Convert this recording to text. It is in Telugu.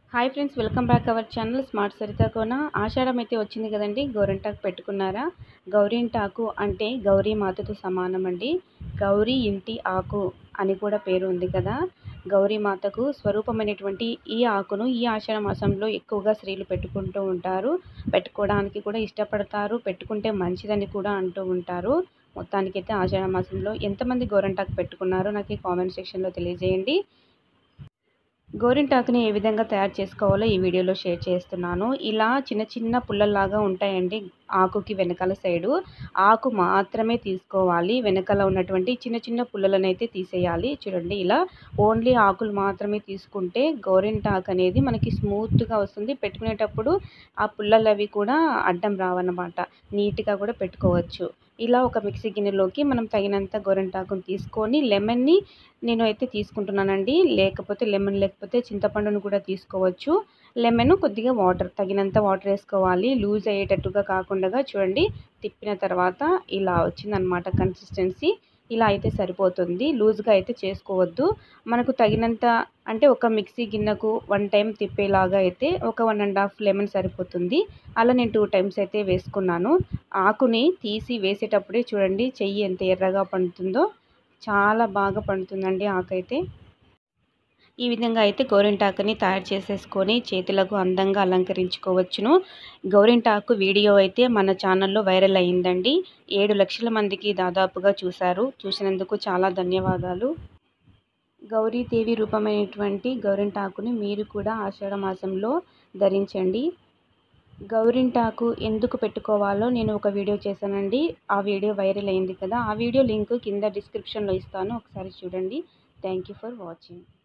hi friends welcome back our channel smart Saritha Kona ఆషాఢం అయితే వచ్చింది కదండి గౌరింటాకు పెట్టుకున్నారా గౌరింటాకు అంటే గౌరీ మాతతో సమానం అండి గౌరీ ఇంటి ఆకు అని కూడా పేరు ఉంది కదా గౌరీ మాతకు స్వరూపమైనటువంటి ఈ ఆకును ఈ ఆషాఢ మాసంలో ఎక్కువగా స్త్రీలు పెట్టుకుంటూ ఉంటారు పెట్టుకోవడానికి కూడా ఇష్టపడతారు పెట్టుకుంటే మంచిదని కూడా అంటూ ఉంటారు మొత్తానికైతే ఆషాఢ మాసంలో ఎంతమంది గోరింటాకు పెట్టుకున్నారో నాకు ఈ కామెంట్ సెక్షన్లో తెలియజేయండి గోరింటాకుని ఏ విధంగా తయారు చేసుకోవాలో ఈ వీడియోలో షేర్ చేస్తున్నాను ఇలా చిన్న చిన్న పుల్లల్లాగా ఉంటాయండి ఆకుకి వెనకాల సైడు ఆకు మాత్రమే తీసుకోవాలి వెనకాల ఉన్నటువంటి చిన్న చిన్న పుల్లలను అయితే తీసేయాలి చూడండి ఇలా ఓన్లీ ఆకులు మాత్రమే తీసుకుంటే గోరింటాకు అనేది మనకి స్మూత్గా వస్తుంది పెట్టుకునేటప్పుడు ఆ పుల్లలు అవి కూడా అడ్డం రావన్నమాట నీట్గా కూడా పెట్టుకోవచ్చు ఇలా ఒక మిక్సీ గిన్నెలోకి మనం తగినంత గోరింటాకుని తీసుకొని లెమన్ని నేను అయితే తీసుకుంటున్నానండి లేకపోతే లెమన్ లేకపోతే చింతపండును కూడా తీసుకోవచ్చు లెమన్ కొద్దిగా వాటర్ తగినంత వాటర్ వేసుకోవాలి లూజ్ అయ్యేటట్టుగా కాకుండా చూడండి తిప్పిన తర్వాత ఇలా వచ్చిందనమాట కన్సిస్టెన్సీ ఇలా అయితే సరిపోతుంది లూజ్గా అయితే చేసుకోవద్దు మనకు తగినంత అంటే ఒక మిక్సీ గిన్నెకు వన్ టైం తిప్పేలాగా అయితే ఒక వన్ అండ్ హాఫ్ లెమన్ సరిపోతుంది అలా నేను టూ టైమ్స్ అయితే వేసుకున్నాను ఆకుని తీసి వేసేటప్పుడే చూడండి చెయ్యి ఎంత ఎర్రగా పండుతుందో చాలా బాగా పండుతుందండి ఆకైతే ఈ విధంగా అయితే గోరింటాకుని తయారు చేసేసుకొని చేతులకు అందంగా అలంకరించుకోవచ్చును గోరింటాకు వీడియో అయితే మన ఛానల్లో వైరల్ అయ్యిందండి ఏడు లక్షల మందికి దాదాపుగా చూశారు చూసినందుకు చాలా ధన్యవాదాలు గౌరీదేవి రూపమైనటువంటి గౌరింటాకుని మీరు కూడా ఆషాఢ మాసంలో ధరించండి గౌరింటాకు ఎందుకు పెట్టుకోవాలో నేను ఒక వీడియో చేశానండి ఆ వీడియో వైరల్ అయింది కదా ఆ వీడియో లింక్ కింద డిస్క్రిప్షన్లో ఇస్తాను ఒకసారి చూడండి థ్యాంక్ యూ ఫర్ వాచింగ్